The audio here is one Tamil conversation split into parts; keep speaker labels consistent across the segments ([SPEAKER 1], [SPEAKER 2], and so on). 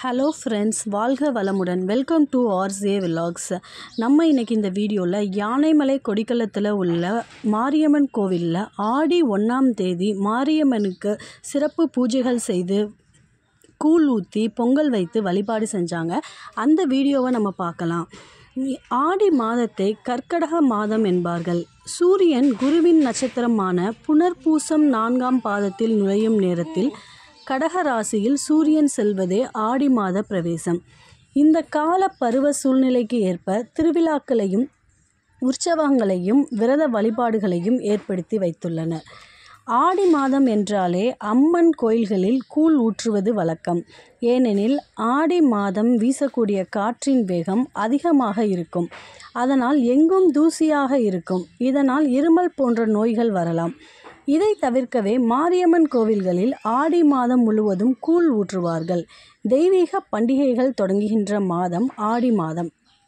[SPEAKER 1] ஹலோ ஃப்ரெண்ட்ஸ் வாழ்க வளமுடன் வெல்கம் டு ஆர்ஸே விலாக்ஸ் நம்ம இன்னைக்கு இந்த வீடியோவில் யானைமலை கொடிக்கலத்தில் உள்ள மாரியம்மன் கோவிலில் ஆடி ஒன்றாம் தேதி மாரியம்மனுக்கு சிறப்பு பூஜைகள் செய்து கூழ் ஊற்றி பொங்கல் வைத்து வழிபாடு செஞ்சாங்க அந்த வீடியோவை நம்ம பார்க்கலாம் ஆடி மாதத்தை கர்க்கடக மாதம் என்பார்கள் சூரியன் குருவின் நட்சத்திரமான புனர்பூசம் நான்காம் பாதத்தில் நுழையும் நேரத்தில் கடக ராசியில் சூரியன் செல்வதே ஆடி மாத பிரவேசம் இந்த கால பருவ சூழ்நிலைக்கு ஏற்ப திருவிழாக்களையும் உற்சவங்களையும் விரத வழிபாடுகளையும் ஏற்படுத்தி வைத்துள்ளனர் ஆடி மாதம் என்றாலே அம்மன் கோயில்களில் கூழ் ஊற்றுவது வழக்கம் ஏனெனில் ஆடி மாதம் வீசக்கூடிய காற்றின் வேகம் அதிகமாக இருக்கும் அதனால் எங்கும் தூசியாக இருக்கும் இதனால் இருமல் போன்ற நோய்கள் வரலாம் இதை தவிர்க்கவே மாரியம்மன் கோவில்களில் ஆடி மாதம் முழுவதும் கூழ் ஊற்றுவார்கள் தெய்வீக பண்டிகைகள் தொடங்குகின்ற மாதம் ஆடி மாதம்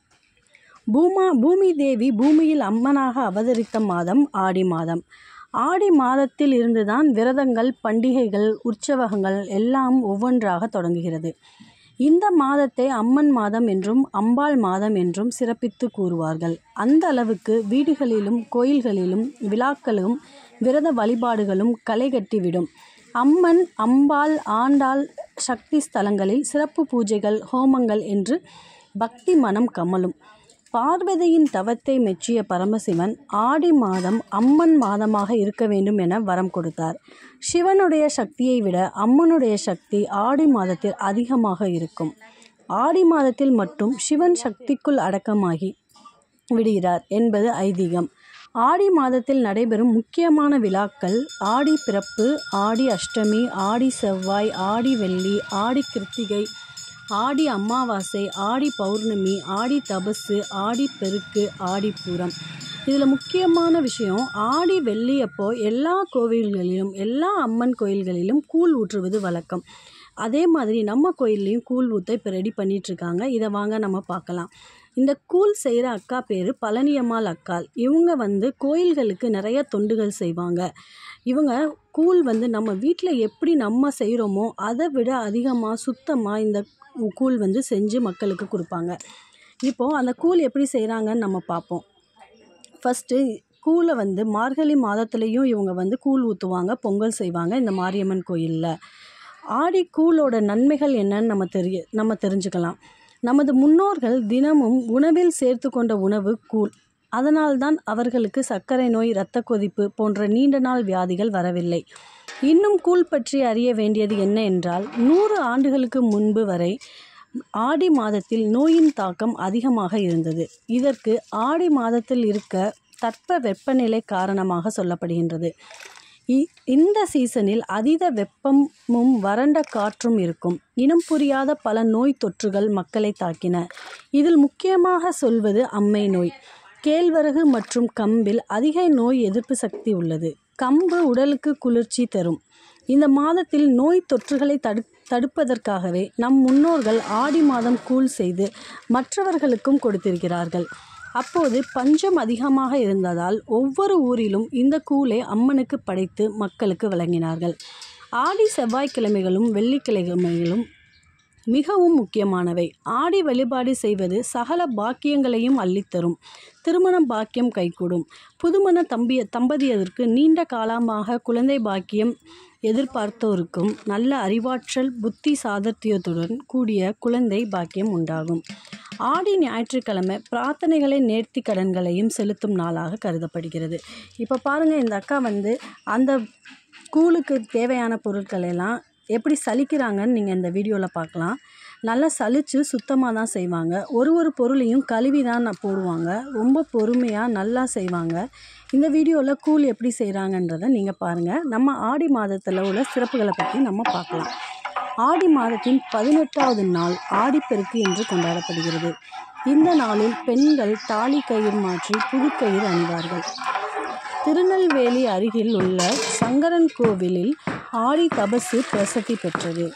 [SPEAKER 1] பூமா பூமி தேவி பூமியில் அம்மனாக அவதரித்த மாதம் ஆடி மாதம் ஆடி மாதத்தில் இருந்துதான் விரதங்கள் பண்டிகைகள் உற்சவங்கள் எல்லாம் ஒவ்வொன்றாக தொடங்குகிறது இந்த மாதத்தை அம்மன் மாதம் என்றும் அம்பாள் மாதம் என்றும் சிறப்பித்து கூறுவார்கள் அந்த அளவுக்கு வீடுகளிலும் கோயில்களிலும் விழாக்களும் விரத வழிபாடுகளும் களை கட்டிவிடும் அம்மன் அம்பாள் ஆண்டாள் சக்தி ஸ்தலங்களில் சிறப்பு பூஜைகள் ஹோமங்கள் என்று பக்தி மனம் கமலும் பார்வதியின் தவத்தை மெச்சிய பரமசிவன் ஆடி மாதம் அம்மன் மாதமாக இருக்க வேண்டும் என வரம் கொடுத்தார் சிவனுடைய சக்தியை விட அம்மனுடைய சக்தி ஆடி மாதத்தில் அதிகமாக இருக்கும் ஆடி மாதத்தில் மட்டும் சிவன் சக்திக்குள் அடக்கமாகி விடுகிறார் என்பது ஐதீகம் ஆடி மாதத்தில் நடைபெறும் முக்கியமான விழாக்கள் ஆடி பிறப்பு ஆடி அஷ்டமி ஆடி செவ்வாய் ஆடி வெள்ளி ஆடி கிருத்திகை ஆடி அமாவாசை ஆடி பௌர்ணமி ஆடி தபசு ஆடி பெருக்கு ஆடி பூரம் இதில் முக்கியமான விஷயம் ஆடி வெள்ளி அப்போ எல்லா கோவில்களிலும் எல்லா அம்மன் கோயில்களிலும் கூழ் ஊற்றுவது வழக்கம் அதே மாதிரி நம்ம கோயில்லையும் கூழ் ஊற்ற இப்போ ரெடி பண்ணிகிட்ருக்காங்க இதை வாங்க நம்ம பார்க்கலாம் இந்த கூழ் செய்கிற அக்கா பேர் பழனியம்மாள் அக்காள் இவங்க வந்து கோயில்களுக்கு நிறைய தொண்டுகள் செய்வாங்க இவங்க கூழ் வந்து நம்ம வீட்டில் எப்படி நம்ம செய்கிறோமோ அதை விட அதிகமாக சுத்தமாக இந்த கூழ் வந்து செஞ்சு மக்களுக்கு கொடுப்பாங்க இப்போது அந்த கூழ் எப்படி செய்கிறாங்கன்னு நம்ம பார்ப்போம் ஃபஸ்ட்டு கூழை வந்து மார்கழி மாதத்துலேயும் இவங்க வந்து கூழ் ஊற்றுவாங்க பொங்கல் செய்வாங்க இந்த மாரியம்மன் கோயிலில் ஆடி கூழோட நன்மைகள் என்னன்னு நம்ம தெரிய நம்ம தெரிஞ்சுக்கலாம் நமது முன்னோர்கள் தினமும் உணவில் சேர்த்து கொண்ட உணவு கூழ் அதனால்தான் அவர்களுக்கு சர்க்கரை நோய் இரத்த கொதிப்பு போன்ற நீண்ட நாள் வியாதிகள் வரவில்லை இன்னும் கூழ் பற்றி அறிய வேண்டியது என்ன என்றால் நூறு ஆண்டுகளுக்கு முன்பு வரை ஆடி மாதத்தில் நோயின் தாக்கம் அதிகமாக இருந்தது இதற்கு ஆடி மாதத்தில் இருக்க தட்ப வெப்பநிலை காரணமாக சொல்லப்படுகின்றது இந்த சீசனில் அதீத வெப்பமும் வறண்ட காற்றும் இருக்கும் இனம் புரியாத பல நோய் தொற்றுகள் மக்களை தாக்கின இதில் முக்கியமாக சொல்வது அம்மை நோய் கேழ்வரகு மற்றும் கம்பில் அதிக நோய் எதிர்ப்பு சக்தி உள்ளது கம்பு உடலுக்கு குளிர்ச்சி தரும் இந்த மாதத்தில் நோய் தொற்றுகளை தடு தடுப்பதற்காகவே நம் முன்னோர்கள் ஆடி மாதம் கூழ் செய்து மற்றவர்களுக்கும் கொடுத்திருக்கிறார்கள் அப்போது பஞ்சம் அதிகமாக இருந்ததால் ஒவ்வொரு ஊரிலும் இந்த கூழை அம்மனுக்கு படைத்து மக்களுக்கு வழங்கினார்கள் ஆடி செவ்வாய்க்கிழமைகளும் வெள்ளிக்கிழமைகளும் மிகவும் முக்கியமானவை ஆடி வழிபாடு செய்வது சகல பாக்கியங்களையும் அள்ளித்தரும் திருமண பாக்கியம் கைகூடும் புதுமண தம்பிய தம்பதியருக்கு நீண்ட காலமாக குழந்தை பாக்கியம் எதிர்பார்த்தோருக்கும் நல்ல அறிவாற்றல் புத்தி சாதத்தியத்துடன் கூடிய குழந்தை பாக்கியம் உண்டாகும் ஆடி ஞாயிற்றுக்கிழமை பிரார்த்தனைகளை நேர்த்தி கடன்களையும் செலுத்தும் நாளாக கருதப்படுகிறது இப்போ பாருங்கள் இந்த அக்கா வந்து அந்த கூழுக்கு தேவையான பொருட்கள் எல்லாம் எப்படி சலிக்கிறாங்கன்னு நீங்கள் இந்த வீடியோவில் பார்க்கலாம் நல்லா சலித்து சுத்தமாக தான் செய்வாங்க ஒரு ஒரு பொருளையும் கழுவி தான் நான் போடுவாங்க ரொம்ப பொறுமையாக நல்லா செய்வாங்க இந்த வீடியோவில் கூழ் எப்படி செய்கிறாங்கன்றதை நீங்கள் பாருங்கள் நம்ம ஆடி மாதத்தில் உள்ள சிறப்புகளை பற்றி நம்ம பார்க்கலாம் ஆடி மாதத்தின் பதினெட்டாவது நாள் ஆடிப்பெருக்கு என்று கொண்டாடப்படுகிறது இந்த நாளில் பெண்கள் தாலி கயிறு மாற்றி புதுக்கயிறு அணிவார்கள் திருநெல்வேலி அருகில் உள்ள சங்கரன் கோவிலில் ஆடி தபசு பிரசித்தி பெற்றது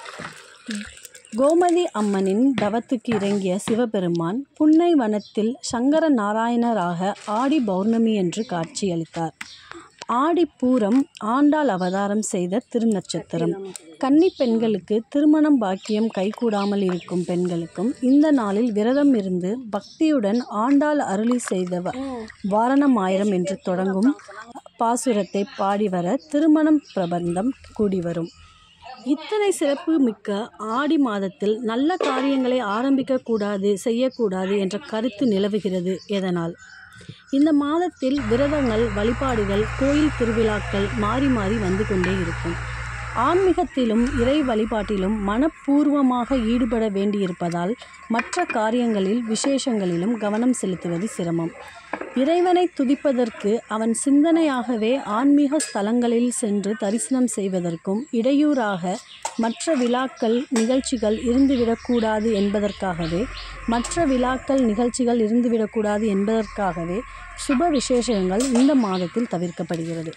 [SPEAKER 1] கோமதி அம்மனின் தவத்துக்கு இறங்கிய சிவபெருமான் புன்னை வனத்தில் சங்கர நாராயணராக ஆடி பௌர்ணமி என்று காட்சியளித்தார் ஆடிப்பூரம் ஆண்டாள் அவதாரம் செய்த திருநட்சத்திரம் கன்னி பெண்களுக்கு திருமணம் பாக்கியம் கைகூடாமல் இருக்கும் பெண்களுக்கும் இந்த நாளில் விரதம் இருந்து பக்தியுடன் ஆண்டாள் அருளி செய்த வ- வாரணம் ஆயிரம் என்று தொடங்கும் பாசுரத்தை பாடி வர திருமணம் பிரபந்தம் கூடி வரும் இத்தனை சிறப்பு மிக்க ஆடி மாதத்தில் நல்ல காரியங்களை ஆரம்பிக்க கூடாது செய்யக்கூடாது என்ற கருத்து நிலவுகிறது எதனால் இந்த மாதத்தில் விரதங்கள் வழிபாடுகள் கோயில் திருவிழாக்கள் மாறி மாறி வந்து கொண்டே இருக்கும் ஆன்மீகத்திலும் இறை வழிபாட்டிலும் மனப்பூர்வமாக ஈடுபட வேண்டியிருப்பதால் மற்ற காரியங்களில் விசேஷங்களிலும் கவனம் செலுத்துவது சிரமம் இறைவனை துதிப்பதற்கு அவன் சிந்தனையாகவே ஆன்மீக ஸ்தலங்களில் சென்று தரிசனம் செய்வதற்கும் இடையூறாக மற்ற விழாக்கள் நிகழ்ச்சிகள் இருந்துவிடக்கூடாது என்பதற்காகவே மற்ற விழாக்கள் நிகழ்ச்சிகள் இருந்துவிடக்கூடாது என்பதற்காகவே சுப விசேஷங்கள் இந்த மாதத்தில் தவிர்க்கப்படுகிறது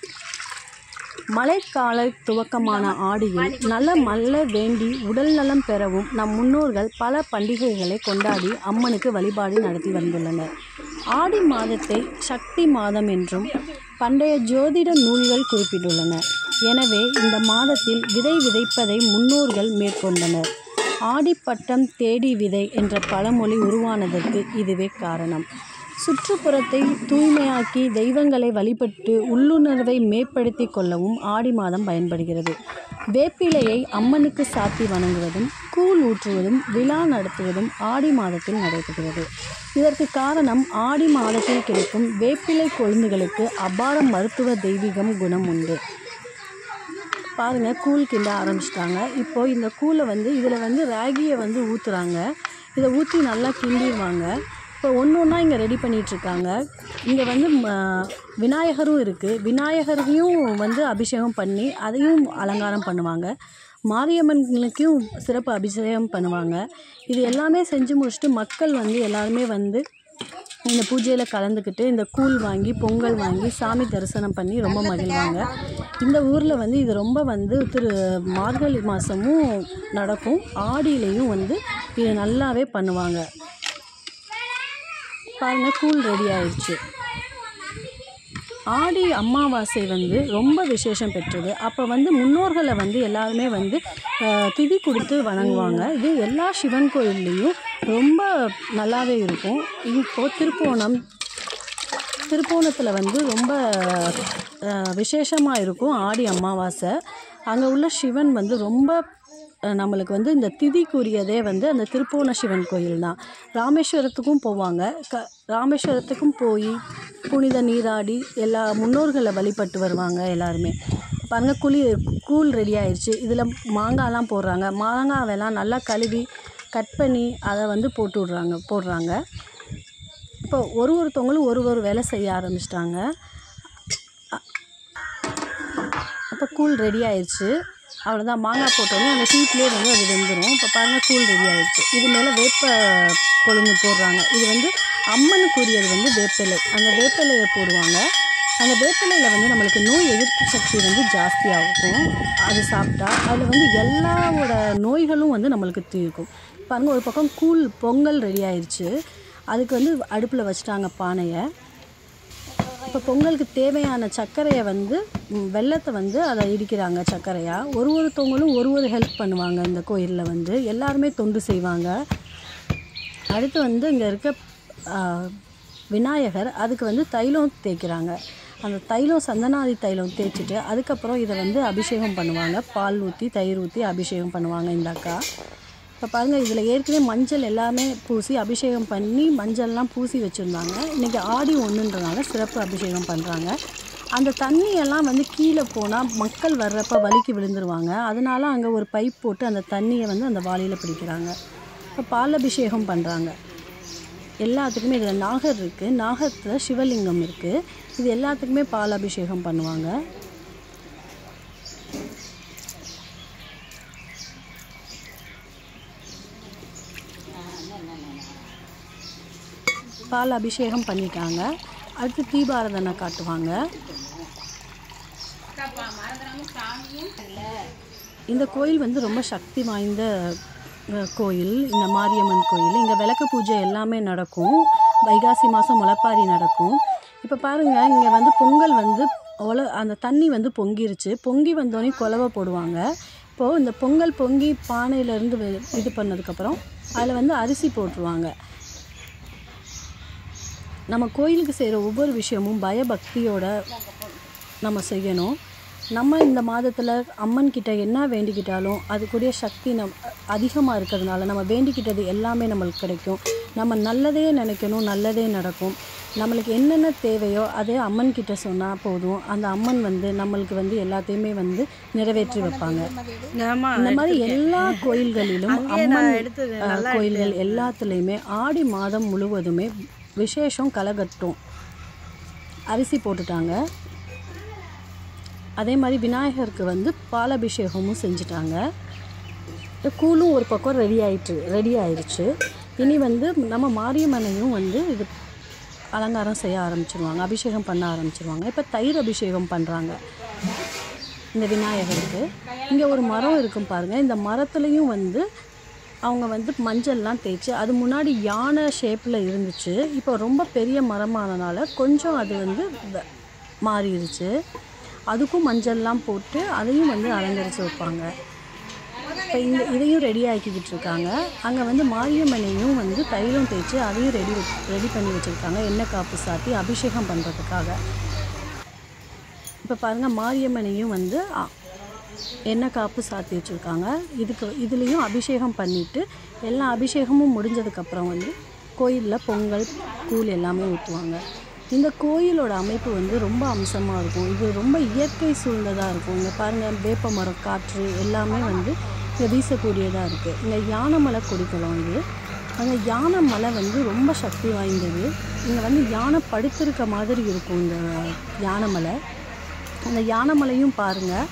[SPEAKER 1] மழைக்கால துவக்கமான ஆடியில் நல மல்ல வேண்டி உடல் நலம் பெறவும் நம் முன்னோர்கள் பல பண்டிகைகளை கொண்டாடி அம்மனுக்கு வழிபாடு நடத்தி வந்துள்ளனர் ஆடி மாதத்தை சக்தி மாதம் என்றும் பண்டைய ஜோதிட நூல்கள் குறிப்பிட்டுள்ளன எனவே இந்த மாதத்தில் விதை விதைப்பதை முன்னோர்கள் மேற்கொண்டனர் ஆடிப்பட்டம் தேடி விதை என்ற பழமொழி உருவானதற்கு இதுவே காரணம் சுற்றுப்புறத்தை தூய்மையாக்கி தெய்வங்களை வழிபட்டு உள்ளுணர்வை மேம்படுத்தி கொள்ளவும் ஆடி மாதம் பயன்படுகிறது வேப்பிலையை அம்மனுக்கு சாத்தி வணங்குவதும் கூழ் ஊற்றுவதும் விழா நடத்துவதும் ஆடி மாதத்தில் நடைபெறுகிறது இதற்கு காரணம் ஆடி மாதத்தில் கிடைக்கும் வேப்பிலை கொழுந்துகளுக்கு அபார மருத்துவ தெய்வீகம் குணம் உண்டு பாருங்கள் கூழ் கிண்ட ஆரம்பிச்சிட்டாங்க இப்போ இந்த கூழை வந்து இதில் வந்து ராகியை வந்து ஊற்றுறாங்க இதை ஊற்றி நல்லா கிண்டிடுவாங்க இப்போ ஒன்று ஒன்றா இங்கே ரெடி பண்ணிகிட்ருக்காங்க இங்கே வந்து ம, விநாயகரும் இருக்குது விநாயகரையும் வந்து அபிஷேகம் பண்ணி அதையும் அலங்காரம் பண்ணுவாங்க மாரியம்மனுக்கும் சிறப்பு அபிஷேகம் பண்ணுவாங்க இது எல்லாமே செஞ்சு முடிச்சுட்டு மக்கள் வந்து எல்லாருமே வந்து இந்த பூஜையில் கலந்துக்கிட்டு இந்த கூழ் வாங்கி பொங்கல் வாங்கி சாமி தரிசனம் பண்ணி ரொம்ப மகிழ்வாங்க இந்த ஊரில் வந்து இது ரொம்ப வந்து திரு மார்கழி மாதமும் நடக்கும் ஆடியிலையும் வந்து இது நல்லாவே பண்ணுவாங்க பாருங்கள் கூழ் ரெடி ஆயிடுச்சு ஆடி அமாவாசை வந்து ரொம்ப விசேஷம் பெற்றது அப்போ வந்து முன்னோர்களை வந்து எல்லாருமே வந்து அஹ், திதி கொடுத்து வணங்குவாங்க இது எல்லா சிவன் கோயில்லையும் ரொம்ப நல்லாவே இருக்கும் இப்போ திருப்போணம் திருப்போணத்தில் வந்து ரொம்ப விசேஷமாக இருக்கும் ஆடி அமாவாசை அங்கே உள்ள சிவன் வந்து ரொம்ப அஹ், நம்மளுக்கு வந்து இந்த திதிக்குரியதே வந்து அந்த திருப்போண சிவன் கோயில் தான் ராமேஸ்வரத்துக்கும் போவாங்க க ராமேஸ்வரத்துக்கும் போய் புனித நீராடி எல்லா முன்னோர்களை வழிபட்டு வருவாங்க எல்லாருமே பாருங்கள் குழி கூழ் ரெடி ஆயிடுச்சு இதில் மாங்காய்லாம் போடுறாங்க மாங்காவெல்லாம் நல்லா கழுவி கட் பண்ணி அதை வந்து போட்டு விட்றாங்க போடுறாங்க இப்போ ஒரு ஒருத்தவங்களும் ஒரு ஒரு வேலை செய்ய ஆரம்பிச்சிட்டாங்க அப்போ கூழ் ரெடி ஆயிடுச்சு அவ்வளோதான் மாங்காய் போட்டோன்னே அந்த ஹீட்லேயே வந்து அது வெந்துடும் இப்போ பாருங்கள் கூழ் ரெடி ஆயிடுச்சு இது மேலே வேப்ப கொழுந்து போடுறாங்க இது வந்து அம்மனுக்குரியது வந்து வேப்பிலை அந்த வேப்பிலையை போடுவாங்க அந்த வேப்பிலையில் வந்து நம்மளுக்கு நோய் எதிர்ப்பு சக்தி வந்து ஜாஸ்தியாகும் அது சாப்பிட்டா அதில் வந்து எல்லாவோட நோய்களும் வந்து நம்மளுக்கு தீர்க்கும் பாருங்கள் ஒரு பக்கம் கூழ் பொங்கல் ரெடி ஆயிடுச்சு அதுக்கு வந்து அடுப்பில் வச்சுட்டாங்க பானையை இப்போ பொங்கலுக்கு தேவையான சர்க்கரையை வந்து ம், வெல்லத்தை வந்து அதை இடிக்கிறாங்க சர்க்கரையாக ஒரு ஒருத்தவங்களும் ஒரு ஒரு ஹெல்ப் பண்ணுவாங்க இந்த கோயிலில் வந்து எல்லாருமே தொண்டு செய்வாங்க அடுத்து வந்து இங்கே இருக்க ஆ, விநாயகர் அதுக்கு வந்து தைலம் தேய்க்கிறாங்க அந்த தைலம் சந்தனாதி தைலம் தேய்ச்சிட்டு அதுக்கப்புறம் இதை வந்து அபிஷேகம் பண்ணுவாங்க பால் ஊற்றி தயிர் ஊற்றி அபிஷேகம் பண்ணுவாங்க இந்த அக்கா இப்போ பாருங்கள் இதில் ஏற்கனவே மஞ்சள் எல்லாமே பூசி அபிஷேகம் பண்ணி மஞ்சள்லாம் பூசி வச்சுருந்தாங்க இன்றைக்கி ஆடி ஒன்றுன்றனால சிறப்பு அபிஷேகம் பண்ணுறாங்க அந்த தண்ணியெல்லாம் வந்து கீழே போனால் மக்கள் வர்றப்ப வலிக்கு விழுந்துருவாங்க அதனால அங்கே ஒரு பைப் போட்டு அந்த தண்ணியை வந்து அந்த வாளியில் பிடிக்கிறாங்க இப்போ பால் அபிஷேகம் பண்ணுறாங்க எல்லாத்துக்குமே இதில் நாகர் இருக்குது நாகத்தில் சிவலிங்கம் இருக்குது இது எல்லாத்துக்குமே பால் அபிஷேகம் பண்ணுவாங்க பால் அபிஷேகம் பண்ணிட்டாங்க அடுத்து தீபாரதனை காட்டுவாங்க இந்த கோயில் வந்து ரொம்ப சக்தி வாய்ந்த அஹ், கோயில் இந்த மாரியம்மன் கோயில் இங்கே விளக்கு பூஜை எல்லாமே நடக்கும் வைகாசி மாதம் முளைப்பாரி நடக்கும் இப்போ பாருங்கள் இங்கே வந்து பொங்கல் வந்து ஒல அந்த தண்ணி வந்து பொங்கிருச்சு பொங்கி வந்தோடனே குலவை போடுவாங்க இப்போது இந்த பொங்கல் பொங்கி பானையிலேருந்து இது பண்ணதுக்கப்புறம் அதில் வந்து அரிசி போட்டுருவாங்க நம்ம கோயிலுக்கு செய்கிற ஒவ்வொரு விஷயமும் பயபக்தியோட நம்ம செய்யணும் நம்ம இந்த மாதத்தில் அம்மன் கிட்ட என்ன வேண்டிக்கிட்டாலும் அதுக்குரிய சக்தி நம் அதிகமாக இருக்கிறதுனால நம்ம வேண்டிக்கிட்டது எல்லாமே நம்மளுக்கு கிடைக்கும் நம்ம நல்லதே நினைக்கணும் நல்லதே நடக்கும் நம்மளுக்கு என்னென்ன தேவையோ அதே அம்மன் கிட்ட சொன்னால் போதும் அந்த அம்மன் வந்து நம்மளுக்கு வந்து எல்லாத்தையுமே வந்து நிறைவேற்றி வைப்பாங்க
[SPEAKER 2] ஆமா
[SPEAKER 1] இந்த மாதிரி எல்லா கோயில்களிலும்
[SPEAKER 2] அங்கேயே
[SPEAKER 1] அம்மன்
[SPEAKER 2] நான் எடுத்து
[SPEAKER 1] அஹ்,
[SPEAKER 2] நல்லா
[SPEAKER 1] கோயில்கள் எல்லாத்துலேயுமே ஆடி மாதம் முழுவதுமே விசேஷம் கலகட்டும் அரிசி போட்டுட்டாங்க அதே மாதிரி விநாயகருக்கு வந்து பாலாபிஷேகமும் செஞ்சுட்டாங்க இந்த கூழும் ஒரு பக்கம் ரெடி ஆயிட்டு ரெடி ஆயிடுச்சு இனி வந்து நம்ம மாரியம்மனையும் வந்து இது அலங்காரம் செய்ய ஆரம்பிச்சிருவாங்க அபிஷேகம் பண்ண ஆரம்பிச்சிருவாங்க இப்போ தயிர் அபிஷேகம் பண்ணுறாங்க இந்த விநாயகருக்கு இங்கே ஒரு மரம் இருக்கும் பாருங்கள் இந்த மரத்துலேயும் வந்து அவங்க வந்து மஞ்சள்லாம் தேய்ச்சி அது முன்னாடி யானை ஷேப்பில் இருந்துச்சு இப்போ ரொம்ப பெரிய மரமானனால கொஞ்சம் அது வந்து வ- மாறிடுச்சு அதுக்கும் மஞ்சள்லாம் போட்டு அதையும் வந்து அலங்கரித்து வைப்பாங்க இப்போ இந்த இதையும் ரெடி ஆக்கிக்கிட்டு இருக்காங்க அங்கே வந்து மாரியம்மனையும் வந்து தைலம் தேய்ச்சி அதையும் ரெடி ரெடி பண்ணி வச்சுருக்காங்க எண்ணெய் காப்பு சாத்தி அபிஷேகம் பண்ணுறதுக்காக இப்போ பாருங்கள் மாரியம்மனையும் வந்து அ, எண்ணெய் காப்பு சாத்தி வச்சுருக்காங்க இதுக்கு இதுலேயும் அபிஷேகம் பண்ணிவிட்டு எல்லா அபிஷேகமும் முடிஞ்சதுக்கப்புறம் வந்து கோயிலில் பொங்கல் கூழ் எல்லாமே ஊற்றுவாங்க இந்த கோயிலோட அமைப்பு வந்து ரொம்ப அம்சமாக இருக்கும் இது ரொம்ப இயற்கை சூழ்ந்ததாக இருக்கும் இங்கே பாருங்கள் வேப்ப மரம் காற்று எல்லாமே வந்து இங்கே வீசக்கூடியதாக இருக்குது இங்கே யானைமலை கொடிக்குளம் இது அங்கே யானை மலை வந்து ரொம்ப சக்தி வாய்ந்தது இங்கே வந்து யானை படுத்திருக்க மாதிரி இருக்கும் இந்த யானை மலை அந்த யானை மலையும் பாருங்கள்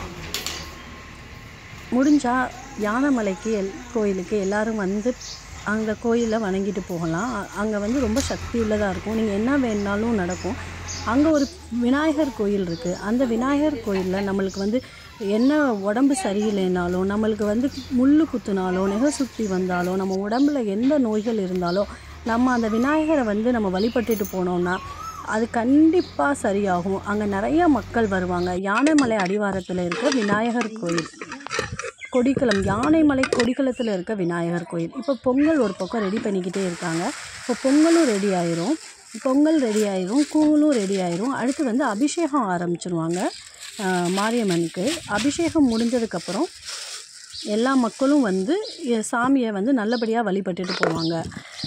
[SPEAKER 1] முடிஞ்சால் யானைமலைக்கு எல் கோயிலுக்கு எல்லாரும் வந்து அங்கே கோயிலில் வணங்கிட்டு போகலாம் அங்கே வந்து ரொம்ப சக்தி உள்ளதாக இருக்கும் நீங்கள் என்ன வேணுனாலும் நடக்கும் அங்கே ஒரு விநாயகர் கோயில் இருக்குது அந்த விநாயகர் கோயிலில் நம்மளுக்கு வந்து என்ன உடம்பு சரியில்லைனாலும் நம்மளுக்கு வந்து முள் குத்துனாலோ நெகை சுற்றி வந்தாலோ நம்ம உடம்புல எந்த நோய்கள் இருந்தாலோ நம்ம அந்த விநாயகரை வந்து நம்ம வழிபட்டுட்டு போனோம்னா அது கண்டிப்பாக சரியாகும் அங்கே நிறைய மக்கள் வருவாங்க யானைமலை அடிவாரத்தில் இருக்க விநாயகர் கோயில் கொடிக்குளம் யானைமலை கொடிக்குளத்தில் இருக்க விநாயகர் கோயில் இப்போ பொங்கல் ஒரு பக்கம் ரெடி பண்ணிக்கிட்டே இருக்காங்க இப்போ பொங்கலும் ரெடி ஆயிரும் பொங்கல் ரெடி ஆயிரும் கூழும் ரெடி ஆயிரும் அடுத்து வந்து அபிஷேகம் ஆரம்பிச்சிருவாங்க ஆஹ், மாரியம்மனுக்கு அபிஷேகம் முடிஞ்சதுக்கப்புறம் எல்லா மக்களும் வந்து எ- சாமியை வந்து நல்லபடியாக வழிபட்டுட்டு போவாங்க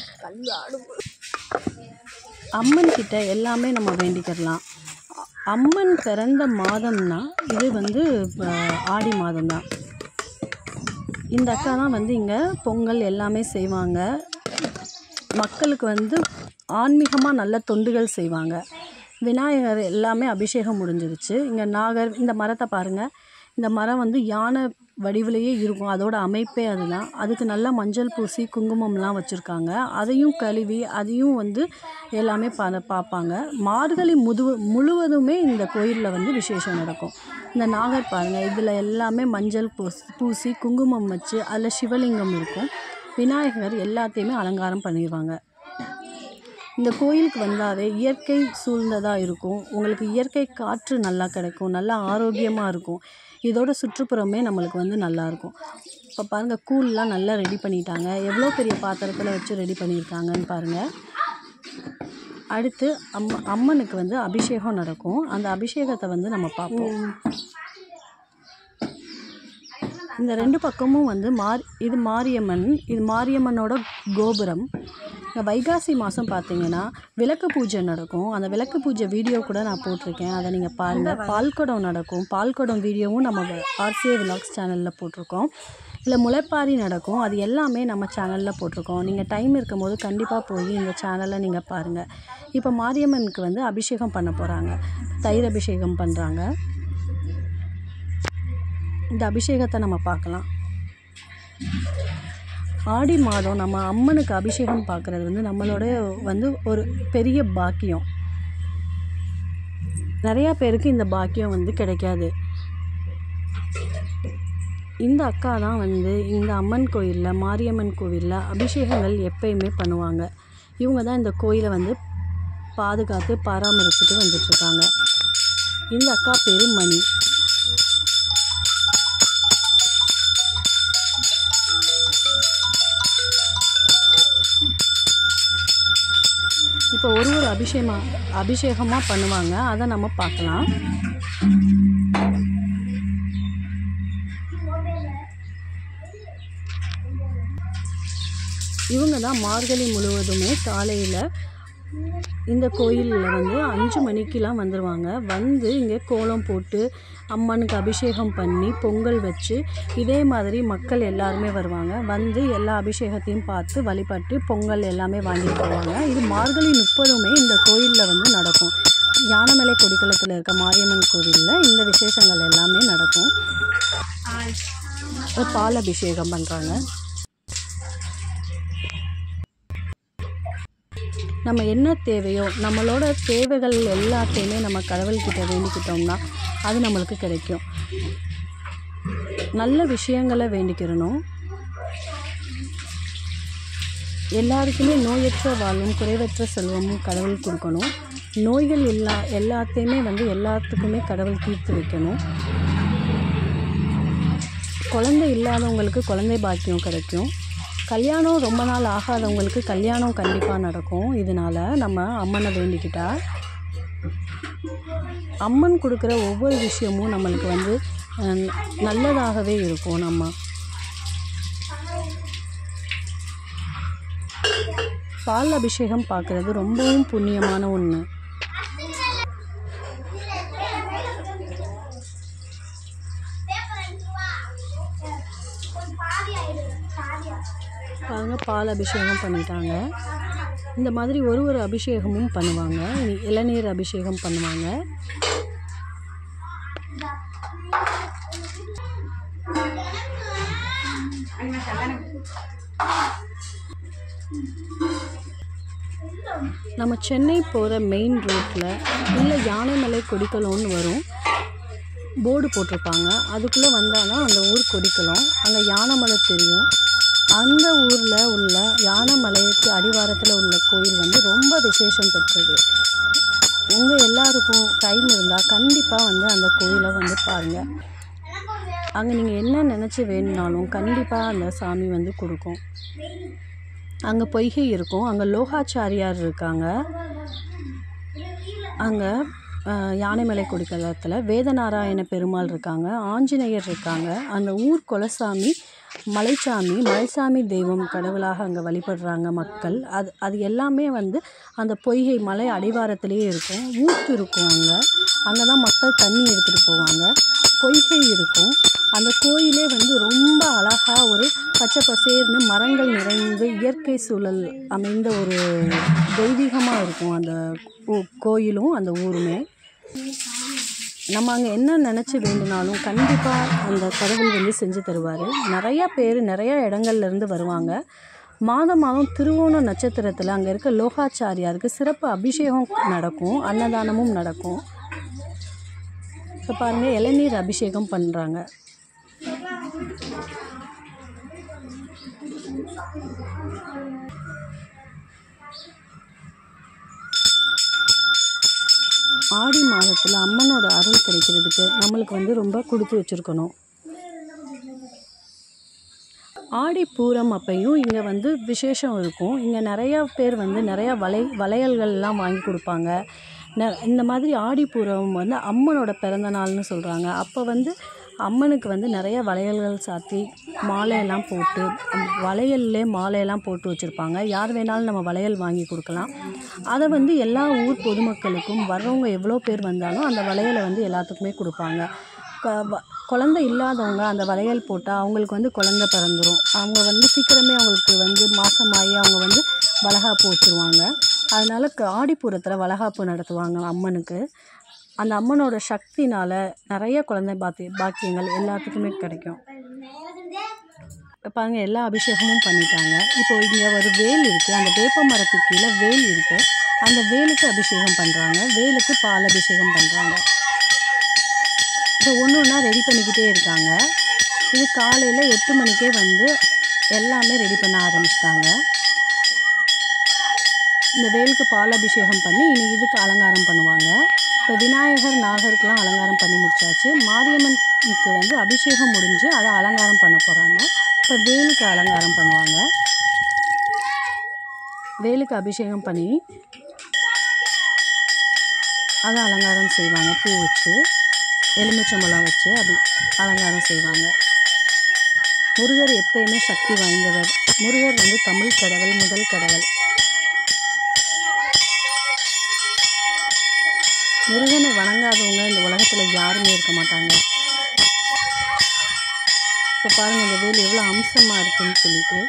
[SPEAKER 1] அம்மன் கிட்ட எல்லாமே நம்ம வேண்டிக்கிடலாம் அ- அம்மன் பிறந்த மாதம்னா இது வந்து ஆஹ், ஆடி மாதம்தான் இந்த அக்கா தான் வந்து இங்கே பொங்கல் எல்லாமே செய்வாங்க மக்களுக்கு வந்து ஆன்மீகமாக நல்ல தொண்டுகள் செய்வாங்க விநாயகர் எல்லாமே அபிஷேகம் முடிஞ்சிருச்சு இங்கே நாகர் இந்த மரத்தை பாருங்கள் இந்த மரம் வந்து யானை வடிவிலேயே இருக்கும் அதோட அமைப்பே அதுதான் அதுக்கு நல்லா மஞ்சள் பூசி குங்குமம்லாம் வச்சுருக்காங்க அதையும் கழுவி அதையும் வந்து எல்லாமே பா பார்ப்பாங்க மார்கழி முது முழுவதுமே இந்த கோயிலில் வந்து விசேஷம் நடக்கும் இந்த நாகர் பாருங்கள் இதில் எல்லாமே மஞ்சள் பூசி பூசி குங்குமம் வச்சு அதில் சிவலிங்கம் இருக்கும் விநாயகர் எல்லாத்தையுமே அலங்காரம் பண்ணிடுவாங்க இந்த கோயிலுக்கு வந்தாவே இயற்கை சூழ்ந்ததாக இருக்கும் உங்களுக்கு இயற்கை காற்று நல்லா கிடைக்கும் நல்லா ஆரோக்கியமாக இருக்கும் இதோட சுற்றுப்புறமே நம்மளுக்கு வந்து நல்லா இருக்கும் இப்போ பாருங்கள் கூழ்லாம் நல்லா ரெடி பண்ணிட்டாங்க எவ்வளோ பெரிய பாத்திரத்தில் வச்சு ரெடி பண்ணியிருக்காங்கன்னு பாருங்கள் அடுத்து அம்ம அம்மனுக்கு வந்து அபிஷேகம் நடக்கும் அந்த அபிஷேகத்தை வந்து நம்ம பார்ப்போம் இந்த ரெண்டு பக்கமும் வந்து மாரி இது மாரியம்மன் இது மாரியம்மனோட கோபுரம் இந்த வைகாசி மாதம் பார்த்தீங்கன்னா விளக்கு பூஜை நடக்கும் அந்த விளக்கு பூஜை வீடியோ கூட நான் போட்டிருக்கேன் அதை நீங்கள் பாருங்கள் பால்குடம் நடக்கும் பால்குடம் வீடியோவும் நம்ம ஆர்சிஏ விலாக்ஸ் சேனலில் போட்டிருக்கோம் இல்லை முளைப்பாரி நடக்கும் அது எல்லாமே நம்ம சேனலில் போட்டிருக்கோம் நீங்கள் டைம் இருக்கும் போது கண்டிப்பாக போய் இந்த சேனலை நீங்கள் பாருங்கள் இப்போ மாரியம்மனுக்கு வந்து அபிஷேகம் பண்ண போகிறாங்க தயிர் அபிஷேகம் பண்ணுறாங்க இந்த அபிஷேகத்தை நம்ம பார்க்கலாம் ஆடி மாதம் நம்ம அம்மனுக்கு அபிஷேகம் பார்க்குறது வந்து நம்மளோட வந்து ஒரு பெரிய பாக்கியம் நிறையா பேருக்கு இந்த பாக்கியம் வந்து கிடைக்காது இந்த அக்கா தான் வந்து இந்த அம்மன் கோயிலில் மாரியம்மன் கோவிலில் அபிஷேகங்கள் எப்பயுமே பண்ணுவாங்க இவங்க தான் இந்த கோயிலை வந்து பாதுகாத்து பராமரிச்சுட்டு வந்துட்டுருக்காங்க இந்த அக்கா பேர் மணி இப்போ ஒரு ஒரு அபிஷேகமா அபிஷேகமாக பண்ணுவாங்க அதை நம்ம பார்க்கலாம் இவங்க தான் மார்கழி முழுவதுமே காலையில் இந்த கோயிலில் வந்து அஞ்சு மணிக்கெலாம் வந்துடுவாங்க வந்து இங்கே கோலம் போட்டு அம்மனுக்கு அபிஷேகம் பண்ணி பொங்கல் வச்சு இதே மாதிரி மக்கள் எல்லாருமே வருவாங்க வந்து எல்லா அபிஷேகத்தையும் பார்த்து வழிபட்டு பொங்கல் எல்லாமே வாங்கிட்டு போவாங்க இது மார்கழி முப்பதுமே இந்த கோயிலில் வந்து நடக்கும் யானமலை கொடிக்களத்தில் இருக்க மாரியம்மன் கோவிலில் இந்த விசேஷங்கள் எல்லாமே நடக்கும் ஒரு பால் அபிஷேகம் பண்ணுறாங்க நம்ம என்ன தேவையோ நம்மளோட தேவைகள் எல்லாத்தையுமே நம்ம கடவுள்கிட்ட வேண்டிக்கிட்டோம்னா அது நம்மளுக்கு கிடைக்கும் நல்ல விஷயங்களை வேண்டிக்கிறணும் எல்லாருக்குமே நோயற்ற வாழ்வும் குறைவற்ற செல்வமும் கடவுள் கொடுக்கணும் நோய்கள் எல்லா எல்லாத்தையுமே வந்து எல்லாத்துக்குமே கடவுள் தீர்த்து வைக்கணும் குழந்தை இல்லாதவங்களுக்கு குழந்தை பாக்கியம் கிடைக்கும் கல்யாணம் ரொம்ப நாள் ஆகாதவங்களுக்கு கல்யாணம் கண்டிப்பாக நடக்கும் இதனால் நம்ம அம்மனை வேண்டிக்கிட்டா அம்மன் கொடுக்குற ஒவ்வொரு விஷயமும் நம்மளுக்கு வந்து அஹ், நல்லதாகவே இருக்கும் நம்ம பால் அபிஷேகம் பார்க்குறது ரொம்பவும் புண்ணியமான ஒன்று பாருங்க பால் அபிஷேகம் பண்ணிட்டாங்க இந்த மாதிரி ஒரு ஒரு அபிஷேகமும் பண்ணுவாங்க இனி இளநீர் அபிஷேகம் பண்ணுவாங்க நம்ம சென்னை போகிற மெயின் ரோட்டில் இல்லை யானைமலை கொடிக்கலம்னு வரும் போர்டு போட்டிருப்பாங்க அதுக்குள்ளே வந்தாலும் அந்த ஊர் கொடிக்கலம் அங்கே யானைமலை தெரியும் அந்த ஊரில் உள்ள யானைமலைக்கு அடிவாரத்தில் உள்ள கோயில் வந்து ரொம்ப விசேஷம் பெற்றது உங்கள் எல்லாருக்கும் டைம் இருந்தால் கண்டிப்பாக வந்து அந்த கோயிலை வந்து பாருங்கள் அங்கே நீங்கள் என்ன நினச்சி வேணுனாலும் கண்டிப்பாக அந்த சாமி வந்து கொடுக்கும் அங்கே பொய்கை இருக்கும் அங்கே லோகாச்சாரியார் இருக்காங்க அங்கே யானைமலை கொடிக்கலத்தில் வேதநாராயண பெருமாள் இருக்காங்க ஆஞ்சநேயர் இருக்காங்க அந்த ஊர் குலசாமி மலைச்சாமி மலைசாமி தெய்வம் கடவுளாக அங்கே வழிபடுறாங்க மக்கள் அது அது எல்லாமே வந்து அந்த பொய்கை மலை அடிவாரத்திலேயே இருக்கும் ஊத்து இருக்கும் அங்கே அங்கே தான் மக்கள் தண்ணி எடுத்துகிட்டு போவாங்க பொய்கை இருக்கும் அந்த கோயிலே வந்து ரொம்ப அழகாக ஒரு பச்சை பசேர்னு மரங்கள் நிறைந்து இயற்கை சூழல் அமைந்த ஒரு தெய்வீகமாக இருக்கும் அந்த ஊ- கோயிலும் அந்த ஊருமே நம்ம அங்கே என்ன நினச்சி வேண்டினாலும் கண்டிப்பாக அந்த கடவுள் வந்து செஞ்சு தருவார் நிறையா பேர் நிறையா இடங்கள்ல இருந்து வருவாங்க மாதம் மாதம் திருவோண நட்சத்திரத்தில் அங்கே இருக்க லோகாச்சாரியாருக்கு சிறப்பு அபிஷேகம் நடக்கும் அன்னதானமும் நடக்கும் இப்போ பாருங்கள் இளநீர் அபிஷேகம் பண்ணுறாங்க ஆடி மாதத்தில் அம்மனோட அருள் கிடைக்கிறதுக்கு நம்மளுக்கு வந்து ரொம்ப கொடுத்து வச்சுருக்கணும் ஆடி பூரம் அப்பையும் இங்கே வந்து விசேஷம் இருக்கும் இங்கே நிறையா பேர் வந்து நிறையா வளை வளையல்கள்லாம் வாங்கி கொடுப்பாங்க ந இந்த மாதிரி ஆடி பூரம் வந்து அம்மனோட பிறந்த நாள்னு சொல்கிறாங்க அப்போ வந்து அம்மனுக்கு வந்து நிறைய வளையல்கள் சாத்தி மாலையெல்லாம் போட்டு அந்த வளையல்லே மாலையெல்லாம் போட்டு வச்சுருப்பாங்க யார் வேணாலும் நம்ம வளையல் வாங்கி கொடுக்கலாம் அதை வந்து எல்லா ஊர் பொதுமக்களுக்கும் வர்றவங்க எவ்வளோ பேர் வந்தாலும் அந்த வளையலை வந்து எல்லாத்துக்குமே கொடுப்பாங்க க- வ- குழந்தை இல்லாதவங்க அந்த வளையல் போட்டால் அவங்களுக்கு வந்து குழந்தை பிறந்துரும் அவங்க வந்து சீக்கிரமே அவங்களுக்கு வந்து மாசமாகி அவங்க வந்து வளகாப்பு வச்சுருவாங்க அதனால க- ஆடிப்பூரத்தில் வளகாப்பு நடத்துவாங்க அம்மனுக்கு அந்த அம்மனோட சக்தினால் நிறைய குழந்தை பாத்தி பாக்கியங்கள் எல்லாத்துக்குமே கிடைக்கும் இப்ப பாருங்க எல்லா அபிஷேகமும் பண்ணிட்டாங்க இப்போ இங்கே ஒரு வேல் இருக்குது அந்த வேப்ப மரத்துக்கு கீழே வேல் இருக்குது அந்த வேலுக்கு அபிஷேகம் பண்ணுறாங்க வேலுக்கு பால் அபிஷேகம் பண்ணுறாங்க இப்போ ஒன்று ஒன்றா ரெடி பண்ணிக்கிட்டே இருக்காங்க இது காலையில் எட்டு மணிக்கே வந்து எல்லாமே ரெடி பண்ண ஆரம்பிச்சிட்டாங்க இந்த வேலுக்கு பால் அபிஷேகம் பண்ணி இனி இதுக்கு அலங்காரம் பண்ணுவாங்க இப்போ விநாயகர் நாகருக்கெலாம் அலங்காரம் பண்ணி முடிச்சாச்சு மாரியம்மனுக்கு வந்து அபிஷேகம் முடிஞ்சு அதை அலங்காரம் பண்ண போகிறாங்க இப்போ வேலுக்கு அலங்காரம் பண்ணுவாங்க வேலுக்கு அபிஷேகம் பண்ணி அதை அலங்காரம் செய்வாங்க பூ வச்சு எலுமிச்சம்பழம் வச்சு அது அலங்காரம் செய்வாங்க முருகர் எப்பயுமே சக்தி வாய்ந்தவர் முருகர் வந்து தமிழ் கடவுள் முதல் கடவுள் முருகனை வணங்காதவங்க இந்த உலகத்தில் யாருமே இருக்க மாட்டாங்க இப்போ பாருங்கள் இந்த வேல் எவ்வளோ அம்சமாக இருக்குன்னு சொல்லிட்டு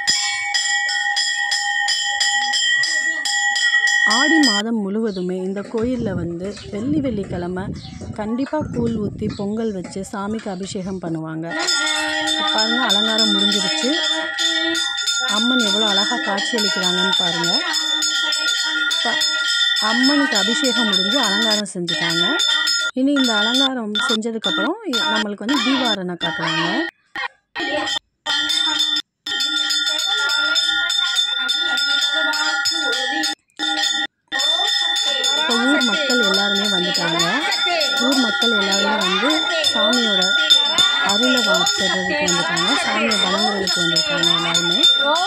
[SPEAKER 1] ஆடி மாதம் முழுவதுமே இந்த கோயிலில் வந்து வெள்ளி வெள்ளிக்கிழமை கண்டிப்பாக கூழ் ஊற்றி பொங்கல் வச்சு சாமிக்கு அபிஷேகம் பண்ணுவாங்க இப்ப பாருங்க அலங்காரம் முடிஞ்சிருச்சு அம்மன் எவ்வளோ அழகாக காட்சி அளிக்கிறாங்கன்னு பாருங்கள் ப- அம்மனுக்கு அபிஷேகம் முடிஞ்சு அலங்காரம் செஞ்சுட்டாங்க இனி இந்த அலங்காரம் செஞ்சதுக்கப்புறம் நம்மளுக்கு வந்து தீபாரணை காட்டுவாங்க இப்போ ஊர் மக்கள் எல்லாருமே வந்துட்டாங்க ஊர் மக்கள் எல்லாருமே வந்து சாமியோட அருளை வாசிடுறதுக்கு வந்துட்டாங்க சாமியை வணங்குறதுக்கு வந்திருக்காங்க எல்லாருமே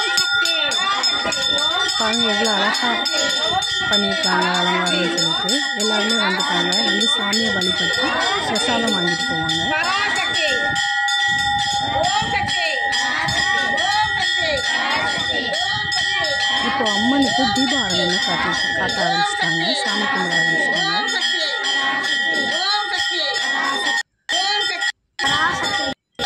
[SPEAKER 1] பாருங்க எவ்வளோ அழகாக பண்ணியிருக்காங்க அலங்காரம்னு சொல்லிட்டு எல்லாருமே வந்துட்டாங்க வந்து சாமியை வழிபட்டு பிரசாதம் வாங்கிட்டு போவாங்க
[SPEAKER 2] பராசக்தி ஓம் சக்தி ஓம் சக்தி ஓம் சக்தி
[SPEAKER 1] இப்போ அம்மனுக்கு தீப ஆராதனை காட்டி காட்ட ஆரம்பிச்சிட்டாங்க சாமி கும்பிட ஆரம்பிச்சிட்டாங்க
[SPEAKER 2] ஓம் சக்தி ஓம் சக்தி ஓம் சக்தி பராசக்தி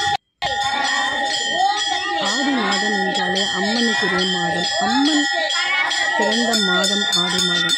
[SPEAKER 2] ஓம் சக்தி
[SPEAKER 1] ஆடி மாதம் என்றாலே அம்மனுக்குரிய மாதம் அம்மன் பிறந்த மாதம் ஆடி மாதம்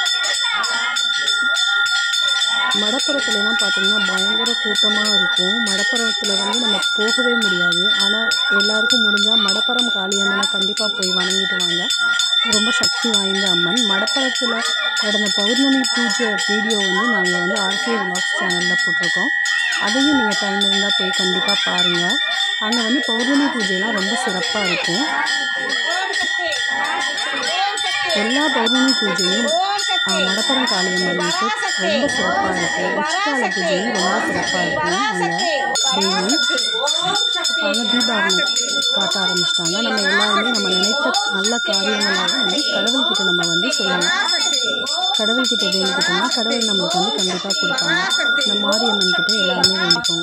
[SPEAKER 1] மடப்புறத்துலலாம் பார்த்தீங்கன்னா பயங்கர கூட்டமாக இருக்கும் மடப்புறத்தில் வந்து நம்ம போகவே முடியாது ஆனால் எல்லாருக்கும் முடிஞ்சால் மடப்புறம் காளியம்மனை கண்டிப்பாக போய் வணங்கிட்டு வாங்க ரொம்ப சக்தி வாய்ந்த அம்மன் மடப்புறத்தில் நடந்த பௌர்ணமி பூஜை வீடியோ வந்து நாங்கள் வந்து ஆர்கே விலாக்ஸ் சேனலில் போட்டிருக்கோம் அதையும் நீங்கள் டைம் இருந்தால் போய் கண்டிப்பாக பாருங்கள் அங்கே வந்து பௌர்ணமி பூஜைலாம் ரொம்ப சிறப்பாக இருக்கும்
[SPEAKER 2] ஓம் சக்தி ஓம் சக்தி
[SPEAKER 1] எல்லா பௌர்ணமி பூஜையும்
[SPEAKER 2] ஓம்
[SPEAKER 1] ஆ,
[SPEAKER 2] சக்தி
[SPEAKER 1] மடப்புறம் காளியம்மனுக்கு ரொம்ப சிறப்பாக இருக்கும் உச்சிக்கால பூஜையும் ரொம்ப சிறப்பாக இருக்கும் அங்கே டெய்லி அவங்க தீபாவளி காட்ட ஆரம்பிச்சிட்டாங்க நம்ம எல்லாருமே நம்ம நினைத்த நல்ல காரியங்களாக வந்து கடவுள்கிட்ட நம்ம வந்து சொல்லலாம் கடவுள்கிட்ட வேண்டிக்கிட்டோம்னா கடவுள் நம்மளுக்கு வந்து கண்டிப்பாக கொடுப்பாங்க நம்ம மாரியம்மன் கிட்ட எல்லாருமே வேண்டிக்கோங்க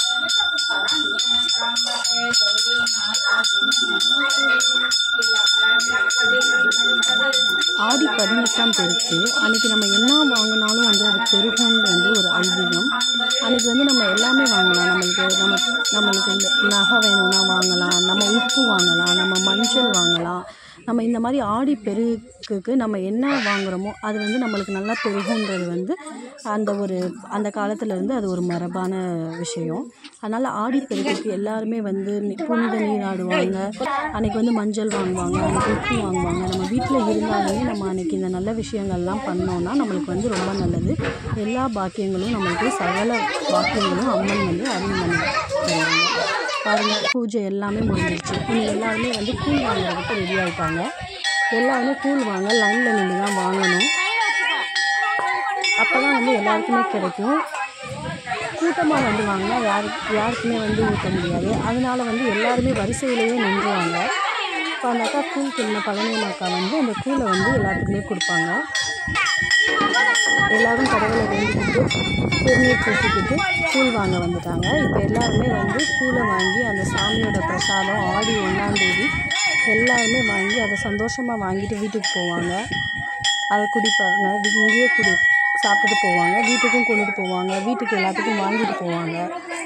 [SPEAKER 1] ஆடி பதினெட்டாம் பெருக்கு அன்னைக்கு நம்ம என்ன வாங்கினாலும் வந்து அது பெருகும்னு வந்து ஒரு ஐதீகம் அன்னைக்கு வந்து நம்ம எல்லாமே வாங்கலாம் நம்மளுக்கு நம்ம நம்மளுக்கு இந்த நகை வேணும்னா வாங்கலாம் நம்ம உப்பு வாங்கலாம் நம்ம மஞ்சள் வாங்கலாம் நம்ம இந்த மாதிரி ஆடி பெருக்குக்கு நம்ம என்ன வாங்குறோமோ அது வந்து நம்மளுக்கு நல்லா பெருகுன்றது வந்து அந்த ஒரு அந்த காலத்துல இருந்து அது ஒரு மரபான விஷயம் அதனால் ஆடி பெருக்குக்கு எல்லாருமே வந்து நி- புனித நீராடுவாங்க அன்னைக்கு வந்து மஞ்சள் வாங்குவாங்க அன்னைக்கு உப்பு வாங்குவாங்க நம்ம வீட்டில் இருந்தாலுமே நம்ம அன்னைக்கு இந்த நல்ல விஷயங்கள்லாம் பண்ணோம்னா நம்மளுக்கு வந்து ரொம்ப நல்லது எல்லா பாக்கியங்களும் நம்மளுக்கு சகல பாக்கியங்களும் அம்மன் வந்து அருள் பண்ணி தருவாங்க பாருங்கள் பூஜை எல்லாமே முடிஞ்சிருச்சு இனி எல்லாருமே வந்து கூழ் வாங்குறதுக்கு ரெடி ஆகிட்டாங்க எல்லாருமே கூழ் வாங்க லைனில் நின்று தான் வாங்கணும் அப்போ தான் வந்து எல்லாருக்குமே கிடைக்கும் கூட்டமாக வந்து வாங்கினா யாரு யாருக்குமே வந்து ஊற்ற முடியாது அதனால வந்து எல்லாருமே வரிசையிலேயே நின்றுவாங்க இப்போ அந்த அக்கா கூழ் கிண்ண பழனியன் அக்கா வந்து அந்த கூழை வந்து எல்லாத்துக்குமே கொடுப்பாங்க எல்லாரும் கடவுளை வேண்டிக்கிட்டு திருநீர் பூசிக்கிட்டு கூழ் வாங்க வந்துட்டாங்க இப்போ எல்லாருமே வந்து கூழை வாங்கி அந்த சாமியோட பிரசாதம் ஆடி ஒன்றாம் தேதி எல்லாருமே வாங்கி அதை சந்தோஷமாக வாங்கிட்டு வீட்டுக்கு போவாங்க அதை குடிப்பாங்க வி- இங்கேயே குடி சாப்பிட்டுட்டு போவாங்க வீட்டுக்கும் கொண்டுட்டு போவாங்க வீட்டுக்கு எல்லாத்துக்கும் வாங்கிட்டு போவாங்க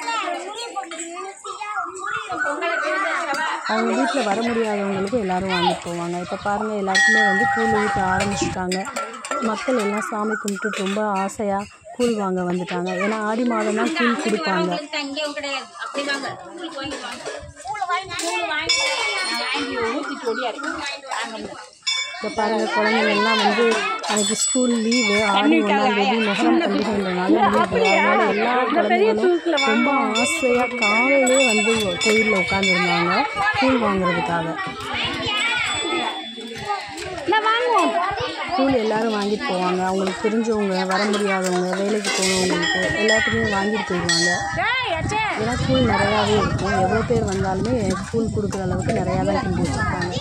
[SPEAKER 1] அவங்க வீட்டில் வர முடியாதவங்களுக்கும் எல்லாரும் வாங்கிட்டு போவாங்க இப்போ பாருங்கள் எல்லாருக்குமே வந்து கூழ் ஊற்ற ஆரம்பிச்சிட்டாங்க மக்கள் எல்லாம் சாமி கும்பிட்டு ரொம்ப ஆசையாக கூழ் வாங்க வந்துட்டாங்க ஏன்னா ஆடி மாதம் தான் கூழ் கொடுப்பாங்க
[SPEAKER 2] இங்கேயும் கிடையாது அப்படி வாங்க கூழ் வாங்கி வாங்க கூழ் வாங்கி கூழ் வாங்கி வாங்கி ஊற்றிட்டு ஓடியாரு
[SPEAKER 1] இப்போ பாருங்கள் குழந்தைங்க எல்லாம் வந்து அன்னைக்கு ஸ்கூல் லீவு ஆடி ஒன்றாம் தேதி மொஹரம் பண்டிகைன்றனால லீவு அதனால எல்லா குழந்தைங்களும் ரொம்ப ஆசையாக காலையிலே வந்து கோயிலில் உட்காந்துருந்தாங்க கூழ் வாங்குறதுக்காக
[SPEAKER 2] வாங்குவோம்
[SPEAKER 1] கூழ் எல்லாரும் வாங்கிட்டு போவாங்க அவங்களுக்கு தெரிஞ்சவங்க வர முடியாதவங்க வேலைக்கு போனவங்களுக்கு எல்லாத்துக்குமே வாங்கிட்டு போயிடுவாங்க ஏன்னா கூழ் நிறையாவே இருக்கும் எவ்வளோ பேர் வந்தாலுமே கூழ் கொடுக்குற அளவுக்கு நிறையா தான் கிண்டி வச்சுருப்பாங்க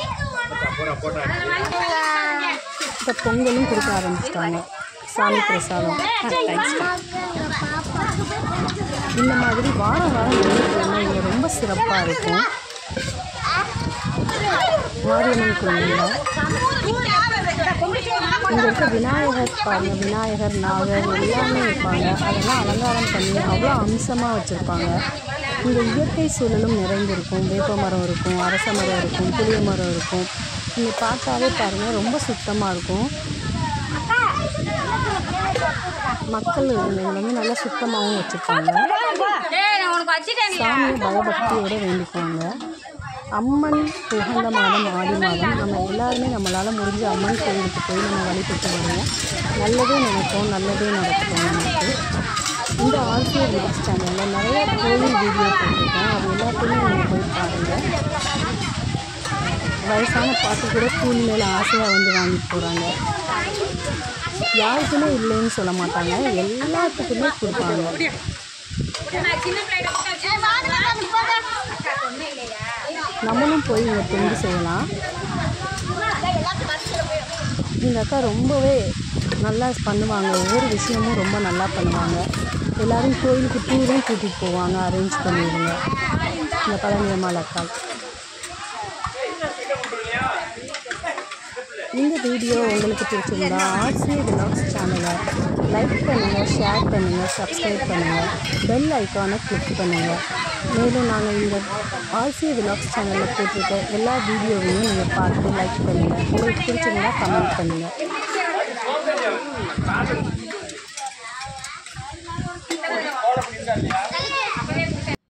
[SPEAKER 1] இப்போ பொங்கலும் கொடுக்க ஆரம்பிச்சிட்டாங்க சாமி பிரசாதம் தேங்க்ஸ்க்கா இந்த மாதிரி வாரம் வாரம் வெள்ளிக்கிழமை இங்கே ரொம்ப சிறப்பாக இருக்கும் மாரியம்மன் கோயிலில் இங்கே இருக்க விநாயகர் பாருங்க விநாயகர் நாகர் எல்லாமே இருப்பாங்க அதெல்லாம் அலங்காரம் பண்ணி அவ்வளோ அம்சமாக வச்சுருப்பாங்க இங்கே இயற்கை சூழலும் நிறைந்திருக்கும் வேப்ப மரம் இருக்கும் அரச மரம் இருக்கும் புளிய மரம் இருக்கும் இங்கே பார்த்தாவே பாருங்கள் ரொம்ப சுத்தமாக இருக்கும் மக்கள் இங்கே வந்து நல்லா சுத்தமாகவும் வச்சுருப்பாங்க
[SPEAKER 2] டேய் நான் உனக்கு வச்சுட்டேன்
[SPEAKER 1] சாமியை பயபக்தியோடு வேண்டிக்குவாங்க அம்மன் உகந்த மாதம் ஆடி மாதம் நம்ம எல்லாருமே நம்மளால் முடிஞ்ச அம்மன் கோயிலுக்கு போய் நம்ம வழிபட்டு வருவோம் நல்லதே நினைப்போம் நல்லதே நடக்கும் நமக்கு இந்த ஆர்சிஆர் விலாஸ் சேனலில் நிறைய கோவில் வீடியோ போட்டிருக்கேன் அது எல்லாத்தையுமே நீங்கள் போய் பாருங்கள் வயசான பாட்டு கூட ஸ்கூல் மேலே ஆசையாக வந்து வாங்கிட்டு போகிறாங்க யாருக்குமே இல்லைன்னு சொல்ல மாட்டாங்க எல்லாத்துக்குமே கொடுப்பாங்க
[SPEAKER 2] நான் சின்ன பிள்ளைகிட்ட
[SPEAKER 1] நம்மளும் போய் இங்கே தொண்டு செய்யலாம் இந்த அக்கா ரொம்பவே நல்லா பண்ணுவாங்க ஒவ்வொரு விஷயமும் ரொம்ப நல்லா பண்ணுவாங்க எல்லாரும் கோயிலுக்கு டூரும் கூட்டிகிட்டு போவாங்க அரேஞ்ச் பண்ணிடுங்க இந்த பழனியம்மாள் அக்கா இந்த வீடியோ உங்களுக்கு பிடிச்சிருந்தா ஆர்சி விலாக்ஸ் சேனலை லைக் பண்ணுங்கள் ஷேர் பண்ணுங்கள் சப்ஸ்கிரைப் பண்ணுங்கள் பெல் ஐக்கானை கிளிக் பண்ணுங்கள் மேலும் நாங்கள் இந்த ஆர்சி விலாக்ஸ் சேனலில் போட்டிருக்க எல்லா வீடியோவையும் நீங்கள் பார்த்து லைக் பண்ணுங்கள் உங்களுக்கு பிடிச்சிருந்தா கமெண்ட் பண்ணுங்கள்